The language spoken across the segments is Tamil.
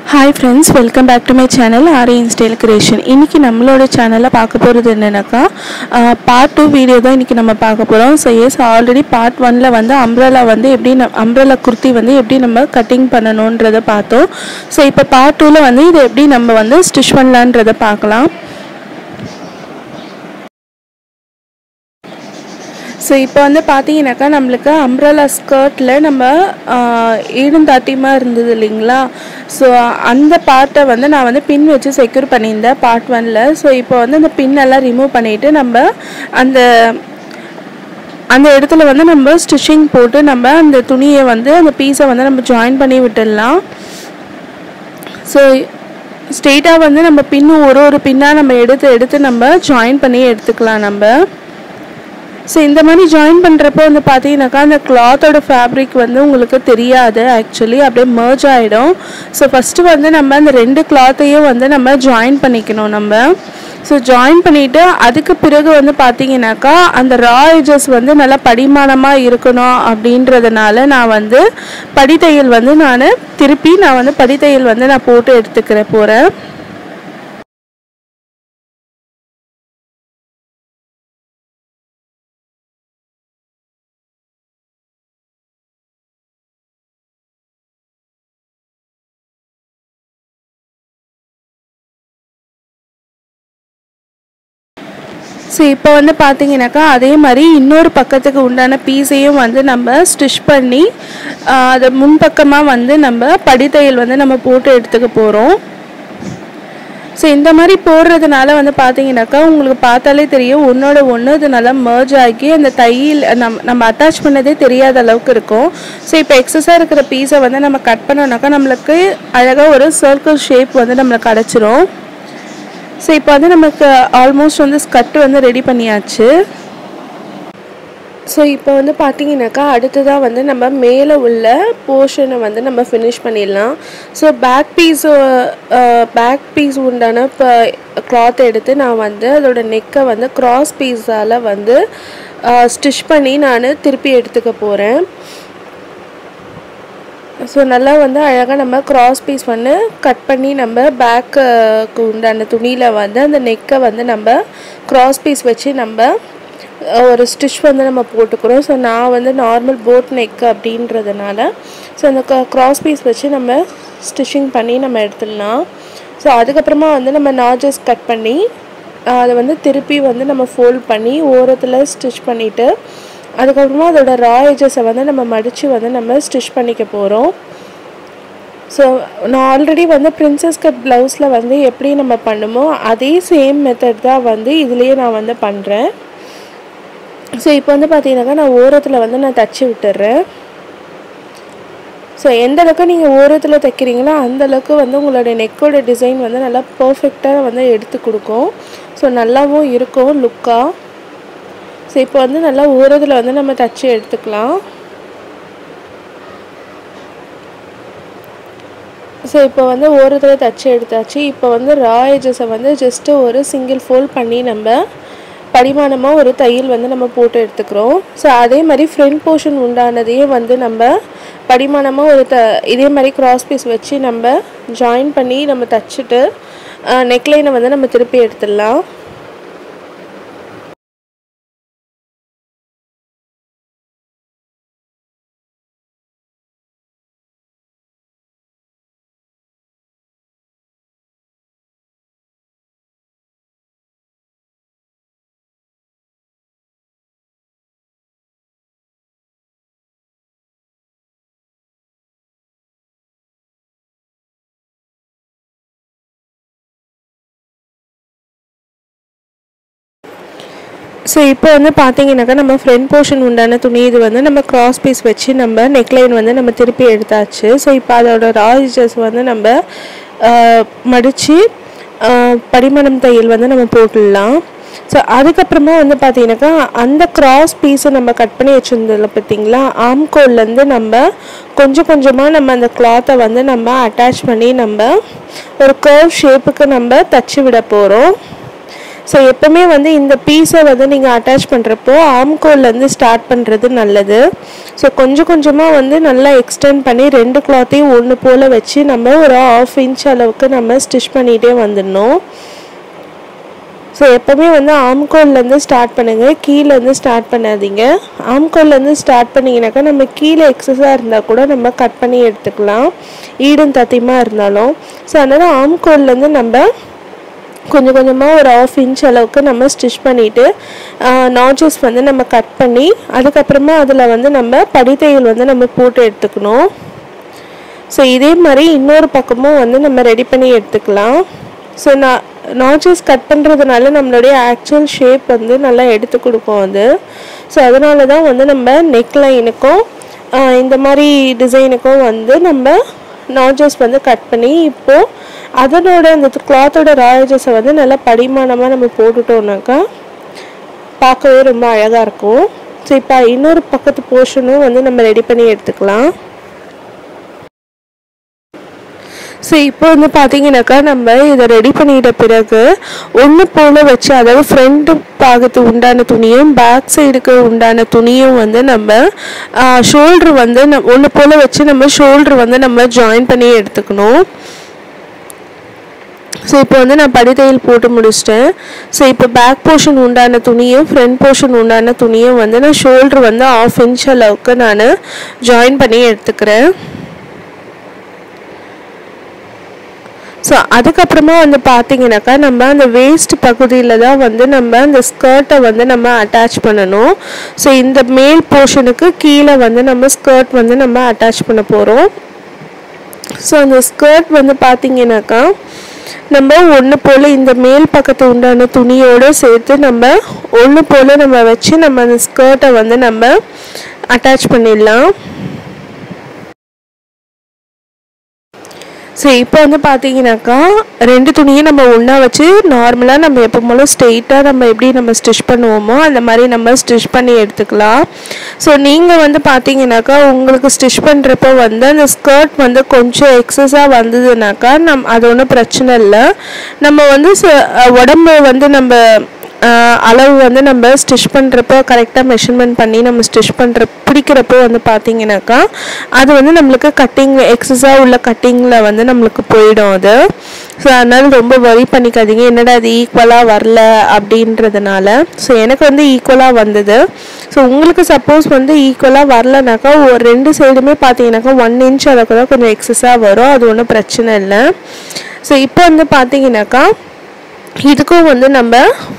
hi friends welcome back to my channel Aari InStyle creation இன்றைக்கி நம்மளோட சேனலில் பார்க்க போகிறது என்னென்னாக்கா பார்ட் டூ வீடியோ தான் இன்றைக்கி நம்ம பார்க்க போகிறோம் ஸோ எஸ் ஆல்ரெடி பார்ட் ஒனில் வந்து அம்ப்ரலா வந்து எப்படி அம்ப்ரலா குர்த்தி வந்து எப்படி நம்ம கட்டிங் பண்ணணுன்றதை பார்த்தோம் ஸோ இப்போ பார்ட் டூவில் வந்து இதை எப்படி நம்ம வந்து ஸ்டிச் பண்ணலான்றதை பார்க்கலாம் ஸோ இப்போ வந்து பார்த்தீங்கன்னாக்கா நம்மளுக்கு அம்ப்ரலா ஸ்கர்ட்டில் நம்ம ஈடுந்தாட்டியமாக இருந்தது இல்லைங்களா ஸோ அந்த பார்ட்டை வந்து நான் வந்து பின் வச்சு செக்யூர் பண்ணியிருந்தேன் பார்ட் ஒனில் ஸோ இப்போ வந்து அந்த பின்னெல்லாம் ரிமூவ் பண்ணிவிட்டு நம்ம அந்த அந்த இடத்துல வந்து நம்ம ஸ்டிச்சிங் போட்டு நம்ம அந்த துணியை வந்து அந்த பீஸை வந்து நம்ம ஜாயின் பண்ணி விட்டுடலாம் ஸோ ஸ்ட்ரெயிட்டாக வந்து நம்ம பின்னு ஒரு ஒரு பின்னாக நம்ம எடுத்து எடுத்து நம்ம ஜாயின் பண்ணி எடுத்துக்கலாம் நம்ம ஸோ இந்த மாதிரி ஜாயின் பண்ணுறப்போ வந்து பார்த்தீங்கன்னாக்கா அந்த கிளாத்தோட ஃபேப்ரிக் வந்து உங்களுக்கு தெரியாது ஆக்சுவலி அப்படியே மர்ஜ் ஆகிடும் ஸோ ஃபஸ்ட்டு வந்து நம்ம அந்த ரெண்டு கிளாத்தையும் வந்து நம்ம ஜாயின் பண்ணிக்கணும் நம்ம ஸோ ஜாயின் பண்ணிவிட்டு அதுக்கு பிறகு வந்து பார்த்தீங்கன்னாக்கா அந்த ரா எஜஸ் வந்து நல்லா படிமானமாக இருக்கணும் அப்படின்றதுனால நான் வந்து படித்தையல் வந்து நான் திருப்பி நான் வந்து படித்தையல் வந்து நான் போட்டு எடுத்துக்கிறேன் போகிறேன் ஸோ இப்போ வந்து பார்த்தீங்கன்னாக்கா அதே மாதிரி இன்னொரு பக்கத்துக்கு உண்டான பீஸையும் வந்து நம்ம ஸ்டிச் பண்ணி அதை முன்பக்கமாக வந்து நம்ம படித்தையல் வந்து நம்ம போட்டு எடுத்துக்க போகிறோம் ஸோ இந்த மாதிரி போடுறதுனால வந்து பார்த்தீங்கன்னாக்கா உங்களுக்கு பார்த்தாலே தெரியும் ஒன்றோட ஒன்று இது நல்லா மர்ஜ் ஆகி அந்த தையல் நம் நம்ம அட்டாச் பண்ணதே தெரியாத அளவுக்கு இருக்கும் ஸோ இப்போ எக்ஸஸாக இருக்கிற பீஸை வந்து நம்ம கட் பண்ணோம்னாக்கா நம்மளுக்கு அழகாக ஒரு சர்க்கிள் ஷேப் வந்து நம்மளுக்கு கிடச்சிரும் ஸோ இப்போ வந்து நமக்கு ஆல்மோஸ்ட் வந்து ஸ்கர்ட் வந்து ரெடி பண்ணியாச்சு ஸோ இப்போ வந்து பார்த்தீங்கன்னாக்கா அடுத்ததாக வந்து நம்ம மேலே உள்ள போர்ஷனை வந்து நம்ம ஃபினிஷ் பண்ணிடலாம் so back piece back piece உண்டான இப்போ கிளாத் எடுத்து நான் வந்து அதோட நெக்கை வந்து க்ராஸ் பீஸால் வந்து ஸ்டிச் பண்ணி நான் திருப்பி எடுத்துக்க போகிறேன் ஸோ நல்லா வந்து அழகாக நம்ம க்ராஸ் பீஸ் வந்து கட் பண்ணி நம்ம பேக்குக்கு உண்டான துணியில் வந்து அந்த நெக்கை வந்து நம்ம க்ராஸ் பீஸ் வச்சு நம்ம ஒரு ஸ்டிச் வந்து நம்ம போட்டுக்கிறோம் ஸோ நான் வந்து நார்மல் போட் நெக் அப்படின்றதுனால ஸோ அந்த க்ராஸ் பீஸ் வச்சு நம்ம ஸ்டிச்சிங் பண்ணி நம்ம எடுத்துடலாம் ஸோ அதுக்கப்புறமா வந்து நம்ம நாஜஸ் கட் பண்ணி அதை வந்து திருப்பி வந்து நம்ம ஃபோல்ட் பண்ணி ஓரத்தில் ஸ்டிச் பண்ணிவிட்டு அதுக்கப்புறமா அதோட ரா எஜஸை வந்து நம்ம மடித்து வந்து நம்ம ஸ்டிச் பண்ணிக்க போகிறோம் ஸோ நான் ஆல்ரெடி வந்து ப்ரின்சஸ் கட் ப்ளவுஸில் வந்து எப்படி நம்ம பண்ணுமோ அதே சேம் மெத்தட் தான் வந்து இதுலேயே நான் வந்து பண்ணுறேன் ஸோ இப்போ வந்து பார்த்தீங்கன்னாக்கா நான் ஓரத்தில் வந்து நான் தச்சு விட்டுறேன் ஸோ எந்த அளவுக்கு நீங்கள் ஓரத்தில் தைக்கிறீங்களோ அந்த அளவுக்கு வந்து உங்களோட நெக்கோட டிசைன் வந்து நல்லா பர்ஃபெக்டாக வந்து எடுத்து கொடுக்கும் ஸோ நல்லாவும் இருக்கும் லுக்காக ஸோ இப்போ வந்து நல்லா ஓரத்தில் வந்து நம்ம தச்சு எடுத்துக்கலாம் ஸோ இப்போ வந்து ஓரத்தில் தச்சு எடுத்தாச்சு இப்போ வந்து ரா எஜஸை வந்து ஜஸ்ட்டு ஒரு சிங்கிள் ஃபோல்ட் பண்ணி நம்ம படிமானமாக ஒரு தையல் வந்து நம்ம போட்டு எடுத்துக்கிறோம் ஸோ அதே மாதிரி ஃப்ரண்ட் போர்ஷன் உண்டானதையும் வந்து நம்ம படிமானமாக ஒரு த இதே மாதிரி க்ராஸ் பீஸ் வச்சு நம்ம ஜாயின் பண்ணி நம்ம தச்சுட்டு நெக்லைனை வந்து நம்ம திருப்பி எடுத்துடலாம் ஸோ இப்போ வந்து பார்த்தீங்கன்னாக்கா நம்ம ஃப்ரண்ட் போர்ஷன் உண்டான துணி இது வந்து நம்ம க்ராஸ் பீஸ் வச்சு நம்ம நெக்லைன் வந்து நம்ம திருப்பி எடுத்தாச்சு ஸோ இப்போ அதோட ராஜஸ் வந்து நம்ம மடித்து படிமணம் தையல் வந்து நம்ம போட்டுடலாம் ஸோ அதுக்கப்புறமா வந்து பார்த்தீங்கன்னாக்கா அந்த க்ராஸ் பீஸை நம்ம கட் பண்ணி வச்சுருந்ததில் பார்த்தீங்களா ஆம்கோல்லேருந்து நம்ம கொஞ்சம் கொஞ்சமாக நம்ம அந்த கிளாத்தை வந்து நம்ம அட்டாச் பண்ணி நம்ம ஒரு கர்வ் ஷேப்புக்கு நம்ம தச்சு விட போகிறோம் ஸோ எப்போவுமே வந்து இந்த பீஸை வந்து நீங்கள் அட்டாச் பண்ணுறப்போ ஆம்கோல்லேருந்து ஸ்டார்ட் பண்ணுறது நல்லது ஸோ கொஞ்சம் கொஞ்சமாக வந்து நல்லா எக்ஸ்டெண்ட் பண்ணி ரெண்டு கிளாத்தையும் ஒன்று போல் வச்சு நம்ம ஒரு ஆஃப் இன்ச் அளவுக்கு நம்ம ஸ்டிச் பண்ணிகிட்டே வந்துடணும் ஸோ எப்போவுமே வந்து ஆம்கோல்லேருந்து ஸ்டார்ட் பண்ணுங்கள் கீழேருந்து ஸ்டார்ட் பண்ணாதீங்க ஆம்கோல்லேருந்து ஸ்டார்ட் பண்ணிங்கனாக்கா நம்ம கீழே எக்ஸஸாக இருந்தால் கூட நம்ம கட் பண்ணி எடுத்துக்கலாம் ஈடும் தத்தியமாக இருந்தாலும் ஸோ அதனால் ஆம்கோல்லேருந்து நம்ம கொஞ்சம் கொஞ்சமாக ஒரு ஆஃப் இன்ச் அளவுக்கு நம்ம ஸ்டிச் பண்ணிவிட்டு நாச்சஸ் வந்து நம்ம கட் பண்ணி அதுக்கப்புறமா அதில் வந்து நம்ம படித்தையில் வந்து நம்ம போட்டு எடுத்துக்கணும் ஸோ இதே மாதிரி இன்னொரு பக்கமும் வந்து நம்ம ரெடி பண்ணி எடுத்துக்கலாம் ஸோ நான் நாச்சஸ் கட் பண்ணுறதுனால நம்மளுடைய ஆக்சுவல் ஷேப் வந்து நல்லா எடுத்து கொடுக்கும் அது ஸோ அதனால தான் வந்து நம்ம நெக் லைனுக்கும் இந்த மாதிரி டிசைனுக்கும் வந்து நம்ம நாச்சஸ் வந்து கட் பண்ணி இப்போது அதனோட அந்த கிளாத்தோட ராயஜஸை வந்து நல்லா படிமானமாக நம்ம போட்டுட்டோம்னாக்கா பார்க்கவே ரொம்ப அழகாக இருக்கும் ஸோ இப்போ இன்னொரு பக்கத்து போர்ஷனும் வந்து நம்ம ரெடி பண்ணி எடுத்துக்கலாம் ஸோ இப்போ வந்து பார்த்தீங்கன்னாக்கா நம்ம இதை ரெடி பண்ணிட்ட பிறகு ஒன்று போல் வச்சு அதாவது ஃப்ரண்ட் பாகத்து உண்டான துணியும் பேக் சைடுக்கு உண்டான துணியும் வந்து நம்ம ஷோல்ட்ரு வந்து நம் ஒன்று போல் வச்சு நம்ம ஷோல்ட்ரு வந்து நம்ம ஜாயின் பண்ணி எடுத்துக்கணும் ஸோ இப்போ வந்து நான் படித்தையில் போட்டு முடிச்சிட்டேன் ஸோ இப்போ பேக் போர்ஷன் உண்டான துணியும் ஃப்ரண்ட் போர்ஷன் உண்டான துணியும் வந்து நான் ஷோல்ட்ரு வந்து ஆஃப் இன்ச் அளவுக்கு நான் ஜாயின் பண்ணி எடுத்துக்கிறேன் ஸோ அதுக்கப்புறமா வந்து பார்த்தீங்கன்னாக்கா நம்ம அந்த வேஸ்ட் பகுதியில் தான் வந்து நம்ம அந்த ஸ்கர்ட்டை வந்து நம்ம அட்டாச் பண்ணணும் ஸோ இந்த மேல் போர்ஷனுக்கு கீழே வந்து நம்ம ஸ்கர்ட் வந்து நம்ம அட்டாச் பண்ண போகிறோம் ஸோ அந்த ஸ்கர்ட் வந்து பார்த்தீங்கன்னாக்கா நம்ம ஒன்று போல் இந்த மேல் பக்கத்து உண்டான துணியோடு சேர்த்து நம்ம ஒன்று போல் நம்ம வச்சு நம்ம அந்த ஸ்கர்ட்டை வந்து நம்ம அட்டாச் பண்ணிடலாம் ஸோ இப்போ வந்து பார்த்தீங்கன்னாக்கா ரெண்டு துணியும் நம்ம ஒன்றா வச்சு நார்மலாக நம்ம எப்போ போலும் ஸ்ட்ரெயிட்டாக நம்ம எப்படி நம்ம ஸ்டிச் பண்ணுவோமோ அந்த மாதிரி நம்ம ஸ்டிச் பண்ணி எடுத்துக்கலாம் ஸோ நீங்கள் வந்து பார்த்தீங்கன்னாக்கா உங்களுக்கு ஸ்டிச் பண்ணுறப்போ வந்து அந்த ஸ்கர்ட் வந்து கொஞ்சம் எக்ஸஸாக வந்ததுனாக்கா நம் அது ஒன்றும் பிரச்சனை இல்லை நம்ம வந்து உடம்பு வந்து நம்ம அளவு வந்து நம்ம ஸ்டிச் பண்ணுறப்போ கரெக்டாக மெஷர்மெண்ட் பண்ணி நம்ம ஸ்டிச் பண்ணுற பிடிக்கிறப்போ வந்து பார்த்தீங்கன்னாக்கா அது வந்து நம்மளுக்கு கட்டிங் எக்ஸஸாக உள்ள கட்டிங்கில் வந்து நம்மளுக்கு போயிடும் அது ஸோ அதனால் ரொம்ப வரி பண்ணிக்காதீங்க என்னடா அது ஈக்குவலாக வரல அப்படின்றதுனால ஸோ எனக்கு வந்து ஈக்குவலாக வந்தது ஸோ உங்களுக்கு சப்போஸ் வந்து ஈக்குவலாக வரலனாக்கா ஒரு ரெண்டு சைடுமே பார்த்தீங்கன்னாக்கா ஒன் இன்ச் அளவுக்கு தான் கொஞ்சம் எக்ஸஸாக வரும் அது ஒன்றும் பிரச்சனை இல்லை ஸோ இப்போ வந்து பார்த்தீங்கன்னாக்கா இதுக்கும் வந்து நம்ம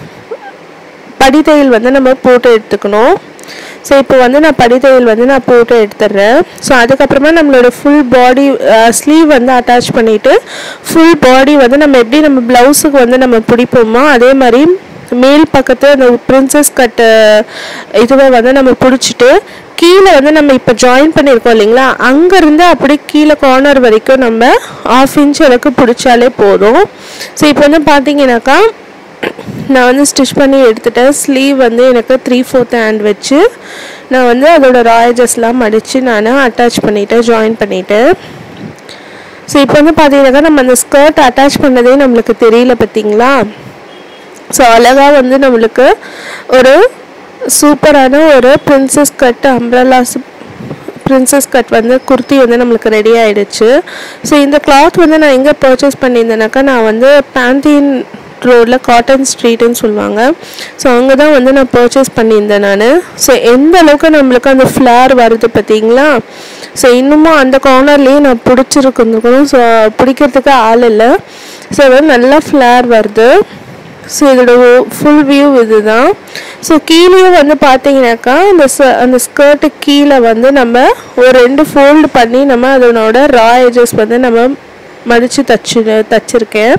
படித்தையில் வந்து நம்ம போட்டு எடுத்துக்கணும் ஸோ இப்போ வந்து நான் படித்தையில் வந்து நான் போட்டு எடுத்துடுறேன் ஸோ அதுக்கப்புறமா நம்மளோட ஃபுல் பாடி ஸ்லீவ் வந்து அட்டாச் பண்ணிவிட்டு ஃபுல் பாடி வந்து நம்ம எப்படி நம்ம ப்ளவுஸுக்கு வந்து நம்ம பிடிப்போமோ அதே மாதிரி மேல் பக்கத்து அந்த பிரின்சஸ் கட்டு இதுவை வந்து நம்ம பிடிச்சிட்டு கீழே வந்து நம்ம இப்போ ஜாயின் பண்ணியிருக்கோம் இல்லைங்களா அங்கேருந்து அப்படி கீழே கார்னர் வரைக்கும் நம்ம ஆஃப் இன்ச் அளவுக்கு பிடிச்சாலே போதும் ஸோ இப்போ வந்து பார்த்தீங்கன்னாக்கா நான் வந்து ஸ்டிச் பண்ணி எடுத்துட்டேன் ஸ்லீவ் வந்து எனக்கு த்ரீ ஃபோர்த் ஹேண்ட் வச்சு நான் வந்து அதோட ராயஜஸ்லாம் மடித்து நான் அட்டாச் பண்ணிவிட்டேன் ஜாயின் பண்ணிவிட்டேன் ஸோ இப்போ வந்து பார்த்தீங்கன்னாக்கா நம்ம அந்த ஸ்கர்ட் அட்டாச் பண்ணதே நம்மளுக்கு தெரியல பார்த்தீங்களா ஸோ அழகாக வந்து நம்மளுக்கு ஒரு சூப்பரான ஒரு princess cut umbrellas princess cut வந்து குர்த்தி வந்து நம்மளுக்கு ரெடி ஆகிடுச்சு ஸோ இந்த கிளாத் வந்து நான் எங்கே பர்ச்சேஸ் பண்ணியிருந்தேனாக்கா நான் வந்து பேந்தீன் ரோடில் காட்டன் ஸ்ட்ரீட்டுன்னு சொல்லுவாங்க ஸோ அங்கே தான் வந்து நான் பர்ச்சேஸ் பண்ணியிருந்தேன் நான் ஸோ எந்த அளவுக்கு நம்மளுக்கு அந்த ஃப்ளார் வருது பார்த்தீங்களா ஸோ இன்னமும் அந்த கார்னர்லேயே நான் பிடிச்சிருக்கணும் ஸோ பிடிக்கிறதுக்கு ஆள் இல்லை ஸோ வந்து நல்லா ஃப்ளார் வருது ஸோ இதோட ஃபுல் வியூ இதுதான் ஸோ கீழே வந்து பார்த்தீங்கன்னாக்கா அந்த அந்த ஸ்கர்ட்டு கீழே வந்து நம்ம ஒரு ரெண்டு ஃபோல்டு பண்ணி நம்ம அதனோட ரா எஜஸ் வந்து நம்ம மடித்து தச்சு தச்சிருக்கேன்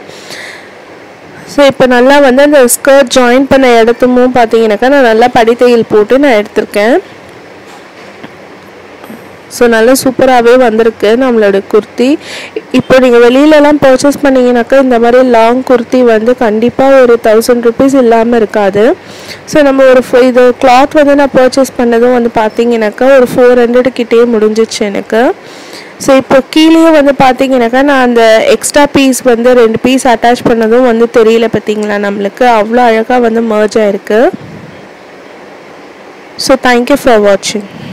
ஸோ இப்போ நல்லா வந்து அந்த ஸ்கர்ட் ஜாயின் பண்ண இடத்துமும் பார்த்தீங்கன்னாக்கா நான் நல்லா படித்தையில் போட்டு நான் எடுத்திருக்கேன் ஸோ நல்லா சூப்பராகவே வந்திருக்கு நம்மளோட குர்த்தி இப்போ நீங்கள் வெளியிலலாம் பர்ச்சேஸ் பண்ணிங்கனாக்கா இந்த மாதிரி லாங் குர்த்தி வந்து கண்டிப்பாக ஒரு தௌசண்ட் ருபீஸ் இல்லாமல் இருக்காது ஸோ நம்ம ஒரு இது கிளாத் வந்து நான் பர்ச்சேஸ் பண்ணதும் வந்து பார்த்தீங்கன்னாக்கா ஒரு ஃபோர் ஹண்ட்ரட் கிட்டே முடிஞ்சிச்சு எனக்கு ஸோ இப்போ கீழேயே வந்து பார்த்தீங்கன்னாக்கா நான் அந்த எக்ஸ்ட்ரா பீஸ் வந்து ரெண்டு பீஸ் அட்டாச் பண்ணதும் வந்து தெரியல பார்த்தீங்களா நம்மளுக்கு அவ்வளோ அழகாக வந்து மர்ஜ் ஆயிருக்கு ஸோ தேங்க்யூ ஃபார் வாட்சிங்